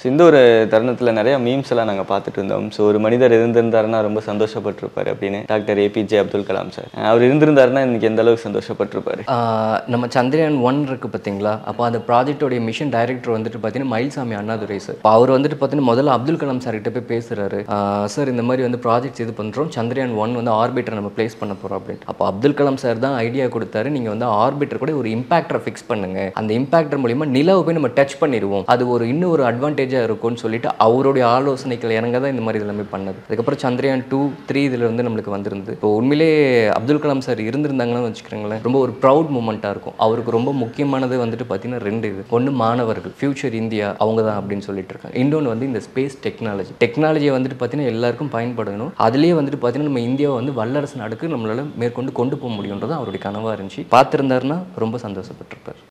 so இந்த ஒரு தருணத்தில் நிறைய மீம்ஸ் எல்லாம் நாங்கள் பார்த்துட்டு இருந்தோம் ஸோ ஒரு மனிதர் இருந்திருந்தாருன்னா ரொம்ப சந்தோஷப்பட்டிருப்பாரு அப்படின்னு doctor APJ Abdul Kalam sir அவர் இருந்திருந்தாருன்னா இன்னைக்கு எந்த அளவுக்கு சந்தோஷப்பட்டிருப்பாரு ஆஹ் நம்ம சந்திரயான் ஒன் இருக்கு பார்த்தீங்களா அப்போ அந்த ப்ராஜெக்டோடைய மிஷன் டைரக்டர் வந்துட்டு பார்த்தீங்கன்னா மயில்சாமி அண்ணாதுரை சார் இப்போ அவர் வந்துட்டு பார்த்தீங்கன்னா முதல்ல அப்துல் கலாம் சார் கிட்ட போய் பேசுறாரு சார் இந்த மாதிரி வந்து ப்ராஜெக்ட்ஸ் இது பண்ணுறோம் சந்திரயான் ஒன் வந்து ஆர்பிட்டர் நம்ம பிளேஸ் பண்ண போகிறோம் அப்படின்ட்டு அப்போ அப்துல் கலாம் சார் தான் ஐடியா கொடுத்தாரு நீங்கள் வந்து ஆர்பிட்டர் கூட ஒரு இம்பாக்டரை ஃபிக்ஸ் பண்ணுங்க அந்த இம்பாக்டர் மூலியமா நிலவை போய் நம்ம டச் பண்ணிடுவோம் அது ஒரு இன்னும் ஒரு அட்வான்டேஜாக இருக்கும்னு சொல்லிட்டு அவருடைய ஆலோசனைகள் இறங்க தான் இந்த மாதிரி இதெல்லாமே பண்ணது அதுக்கப்புறம் சந்திரயான் டூ த்ரீ இதுல இருந்து நம்மளுக்கு வந்திருந்து இப்போ உண்மையிலே அப்துல் கலாம் சார் இருந்திருந்தாங்கன்னு வச்சுக்கிறீங்களேன் ரொம்ப ஒரு ப்ரௌட் மூமெண்ட்டாக இருக்கும் அவருக்கு ரொம்ப முக்கியமானது வந்துட்டு பார்த்தீங்கன்னா ரெண்டு இது ஒன்று மாணவர்கள் ஃபியூச்சர் இந்தியா அவங்க தான் அப்படின்னு சொல்லிட்டு இருக்காங்க இன்னொன்று வந்து இந்த ஸ்பேஸ் டெக்னாலஜி டெக்னாலஜியை வந்துட்டு பார்த்தீங்கன்னா எல்லாருக்கும் பயன்படணும் அதுலேயே வந்துட்டு பார்த்தீங்கன்னா நம்ம இந்தியாவை வந்து வல்லரசு நாடுக்கு நம்மளால மேற்கொண்டு கொண்டு போக முடியுன்றது அவருடைய கனவாக இருந்துச்சு பார்த்துருந்தாருன்னா ரொம்ப சந்தோஷப்பட்டிருப்பார்